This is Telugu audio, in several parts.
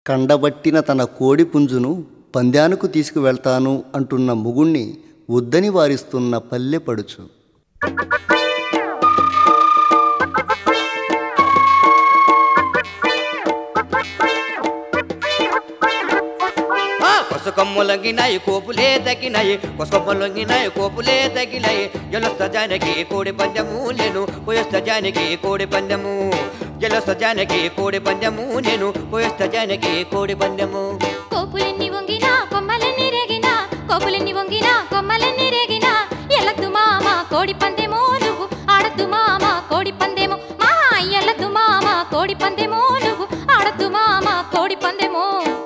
కండబట్టిన తన కోడి పుంజును పందానికి తీసుకువెళ్తాను అంటున్న ముగుణ్ణి వద్దని వారిస్తున్న పల్లెపడుచు ఆ కొసకొమ్మలొంగినాయి కోపులే తగ్గినాయి కొసకొమ్మలొంగినాయి కోపులే తగ్గినాయి ఎలొస్త జానకి కోడి పందెము నేను పోయొస్త జానకి కోడి పందెము ఎలొస్త జానకి కోడి పందెము నేను పోయొస్త జానకి కోడి పందెము కోపులెన్ని వంగినా కొమ్మలెన్ని రేగినా కోపులెన్ని వంగినా కొమ్మలెన్ని రేగినా ఎల్లద్దు మామ కోడి పందెమో నువ్వు ఆడద్దు మామ కోడి పందెమో మా ఎల్లద్దు మామ కోడి పందెమో నువ్వు ఆడద్దు మామ కోడి పందెమో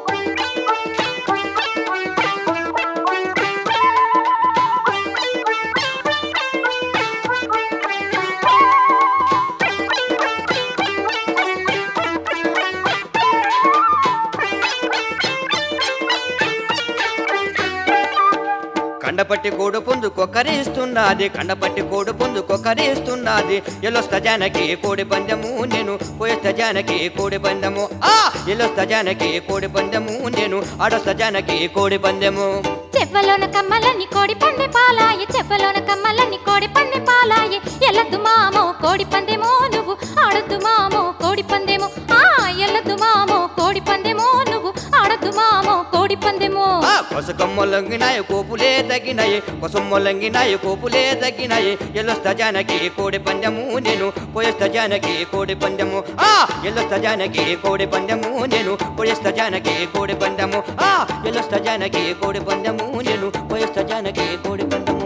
కండపట్టి కోడు పుంజు కొక్కరిస్తున్నది కండపట్టి కోడు పుంజు కొక్కరిస్తున్నది ఎల్లొస్త జానకి కోడి పందెము నేను పోయొస్త జానకి కోడి పందెము ఆ ఎల్లొస్త జానకి కోడి పందెము నేను ఆడొస్త జానకి కోడి పందెము చెవ్వలోన కమ్మలని కోడి పందె పాలాయే చెవ్వలోన కమ్మలని కోడి పందె పాలాయే ఎల్లద్దు మామో కోడి పందెమో నువ్వు ఆడద్దు మామో కోడి పందెమో ఆ ఎల్లద్దు మామో కోడి పందెమో నువ్వు ఆడద్దు మామో కోడి పందెమో ఆ కొసకొమ్మలొంగినాయి కోపులే తగ్గినాయి కొసమ్మొలంగినాయి కోపులే తగ్గినాయి ఎల్లొస్త జానకి కోడి పందెము నేను పోయొస్త జానకి కోడి పందెము ఆ ఎల్లొస్త జానకి కోడి పందెము నేను పోయొస్త జానకి కోడి పందెము ఆ ఎల్లొస్త జానకి కోడి పందెము నేను పోయొస్త జానకి కోడి పందెము